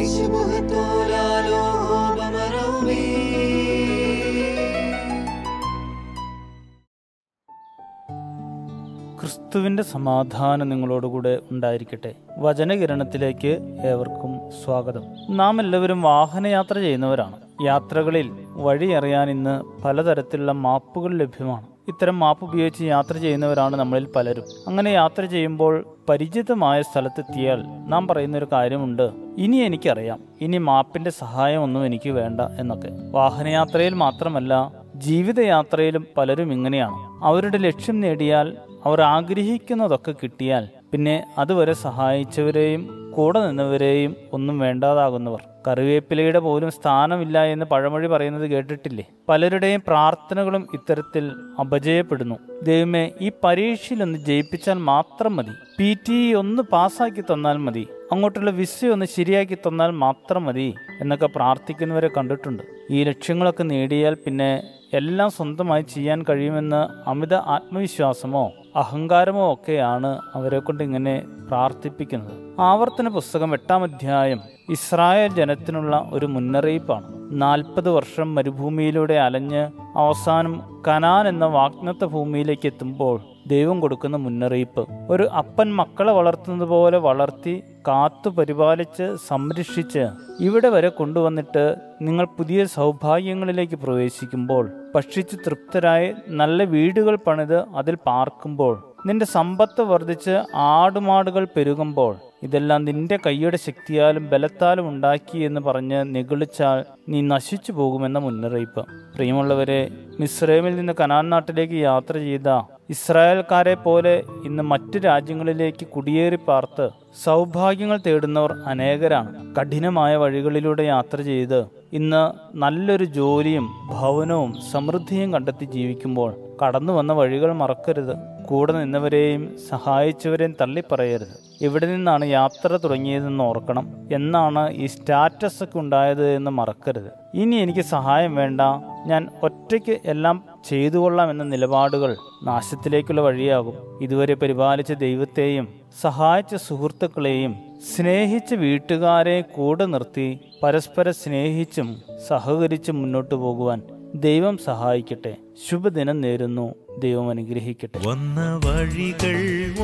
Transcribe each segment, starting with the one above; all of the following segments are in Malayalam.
ക്രിസ്തുവിന്റെ സമാധാനം നിങ്ങളോടുകൂടെ ഉണ്ടായിരിക്കട്ടെ വചനകിരണത്തിലേക്ക് ഏവർക്കും സ്വാഗതം നാം എല്ലാവരും വാഹനയാത്ര ചെയ്യുന്നവരാണ് യാത്രകളിൽ വഴി അറിയാൻ ഇന്ന് പലതരത്തിലുള്ള മാപ്പുകൾ ലഭ്യമാണ് ഇത്തരം മാപ്പ് ഉപയോഗിച്ച് യാത്ര ചെയ്യുന്നവരാണ് നമ്മളിൽ പലരും അങ്ങനെ യാത്ര ചെയ്യുമ്പോൾ പരിചിതമായ സ്ഥലത്തെത്തിയാൽ നാം പറയുന്ന ഒരു കാര്യമുണ്ട് ഇനി എനിക്കറിയാം ഇനി മാപ്പിന്റെ സഹായമൊന്നും എനിക്ക് വേണ്ട എന്നൊക്കെ വാഹനയാത്രയിൽ മാത്രമല്ല ജീവിതയാത്രയിലും പലരും ഇങ്ങനെയാണ് അവരുടെ ലക്ഷ്യം നേടിയാൽ അവർ ആഗ്രഹിക്കുന്നതൊക്കെ കിട്ടിയാൽ പിന്നെ അതുവരെ സഹായിച്ചവരെയും കൂടെ നിന്നവരെയും ഒന്നും വേണ്ടാതാകുന്നവർ കറിവേപ്പിലയുടെ പോലും സ്ഥാനമില്ല എന്ന് പഴമൊഴി പറയുന്നത് കേട്ടിട്ടില്ലേ പലരുടെയും പ്രാർത്ഥനകളും ഇത്തരത്തിൽ അപജയപ്പെടുന്നു ദൈവമേ ഈ പരീക്ഷയിൽ ഒന്ന് ജയിപ്പിച്ചാൽ മാത്രം മതി പി ടി ഒന്ന് പാസ്സാക്കി തന്നാൽ മതി അങ്ങോട്ടുള്ള വിസ ഒന്ന് ശരിയാക്കി തന്നാൽ മാത്രം മതി എന്നൊക്കെ പ്രാർത്ഥിക്കുന്നവരെ കണ്ടിട്ടുണ്ട് ഈ ലക്ഷ്യങ്ങളൊക്കെ നേടിയാൽ പിന്നെ എല്ലാം സ്വന്തമായി ചെയ്യാൻ കഴിയുമെന്ന് അമിത ആത്മവിശ്വാസമോ അഹങ്കാരമോ ഒക്കെയാണ് അവരെ കൊണ്ട് ഇങ്ങനെ പ്രാർത്ഥിപ്പിക്കുന്നത് ആവർത്തന പുസ്തകം എട്ടാം അധ്യായം ഇസ്രായേൽ ജനത്തിനുള്ള ഒരു മുന്നറിയിപ്പാണ് നാൽപ്പത് വർഷം മരുഭൂമിയിലൂടെ അലഞ്ഞ് അവസാനം കനാൻ എന്ന വാഗ്നത്ത ഭൂമിയിലേക്ക് എത്തുമ്പോൾ ദൈവം കൊടുക്കുന്ന മുന്നറിയിപ്പ് ഒരു അപ്പൻ മക്കളെ വളർത്തുന്നത് പോലെ വളർത്തി കാത്തു പരിപാലിച്ച് സംരക്ഷിച്ച് ഇവിടെ വരെ കൊണ്ടുവന്നിട്ട് നിങ്ങൾ പുതിയ സൗഭാഗ്യങ്ങളിലേക്ക് പ്രവേശിക്കുമ്പോൾ ഭക്ഷിച്ച് തൃപ്തരായി നല്ല വീടുകൾ പണിത് അതിൽ പാർക്കുമ്പോൾ നിന്റെ സമ്പത്ത് വർദ്ധിച്ച് ആടുമാടുകൾ പെരുകുമ്പോൾ ഇതെല്ലാം നിന്റെ കൈയുടെ ശക്തിയാലും ബലത്താലും ഉണ്ടാക്കി എന്ന് പറഞ്ഞ് നിഗളിച്ചാൽ നീ നശിച്ചു പോകുമെന്ന മുന്നറിയിപ്പ് പ്രിയമുള്ളവരെ മിസ്രൈമിൽ നിന്ന് കനാൻ നാട്ടിലേക്ക് യാത്ര ചെയ്ത ഇസ്രായേൽക്കാരെ പോലെ ഇന്ന് മറ്റു രാജ്യങ്ങളിലേക്ക് കുടിയേറി പാർത്ത് സൗഭാഗ്യങ്ങൾ തേടുന്നവർ അനേകരാണ് കഠിനമായ വഴികളിലൂടെ യാത്ര ചെയ്ത് ഇന്ന് നല്ലൊരു ജോലിയും ഭവനവും സമൃദ്ധിയും കണ്ടെത്തി ജീവിക്കുമ്പോൾ കടന്നു വന്ന വഴികൾ മറക്കരുത് കൂടെ നിന്നവരെയും സഹായിച്ചവരെയും തള്ളിപ്പറയരുത് എവിടെ നിന്നാണ് യാത്ര തുടങ്ങിയതെന്ന് ഓർക്കണം എന്നാണ് ഈ സ്റ്റാറ്റസ് ഒക്കെ ഉണ്ടായത് എന്ന് മറക്കരുത് ഇനി എനിക്ക് സഹായം വേണ്ട ഞാൻ ഒറ്റയ്ക്ക് എല്ലാം ചെയ്തു കൊള്ളാം എന്ന നിലപാടുകൾ നാശത്തിലേക്കുള്ള വഴിയാകും ഇതുവരെ പരിപാലിച്ച ദൈവത്തെയും സഹായിച്ച സുഹൃത്തുക്കളെയും സ്നേഹിച്ച വീട്ടുകാരെ കൂടെ നിർത്തി പരസ്പരം സ്നേഹിച്ചും സഹകരിച്ചും മുന്നോട്ടു പോകുവാൻ ദൈവം സഹായിക്കട്ടെ ശുഭദിനം നേരുന്നു ദൈവം അനുഗ്രഹിക്കട്ടെ വന്ന വഴികൾ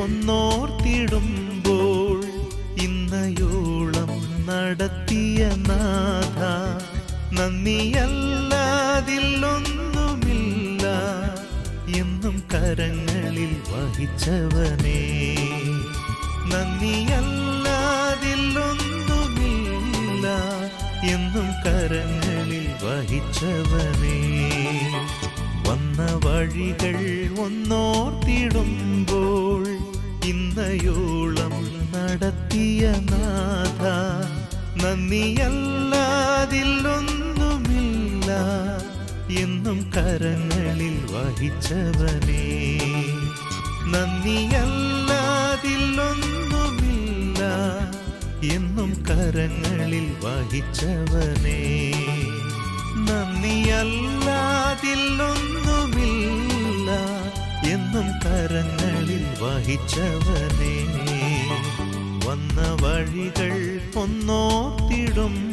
ഒന്നോർത്തിടുമ്പോൾ ഇന്നയോളം നടത്തിയ നാഥ നന്ദിയല്ലാതില്ലൊന്നുമില്ല എന്നും കരങ്ങളിൽ വഹിച്ചവനേ നന്ദിയല്ലാതില്ലൊന്നുമില്ല എന്നും കരങ്ങളിൽ വഹിച്ചവനേ വന്ന വഴികൾ ഒന്നോർത്തിടുമ്പോൾ ഇന്നയോളം നടത്തിയ നാഥ നന്ദിയല്ലാതില്ലൊന്നുമില്ല എന്നും കരങ്ങളിൽ വഹിച്ചവനേ നന്ദിയല്ലാതില്ലൊന്നുമില്ല എന്നും കരങ്ങളിൽ വഹിച്ചവനേ നന്ദിയല്ലാതില്ലൊന്നുമില്ല എന്നും കരങ്ങളിൽ വഹിച്ചവനേ വന്ന വഴികൾ ഒന്നോത്തിടും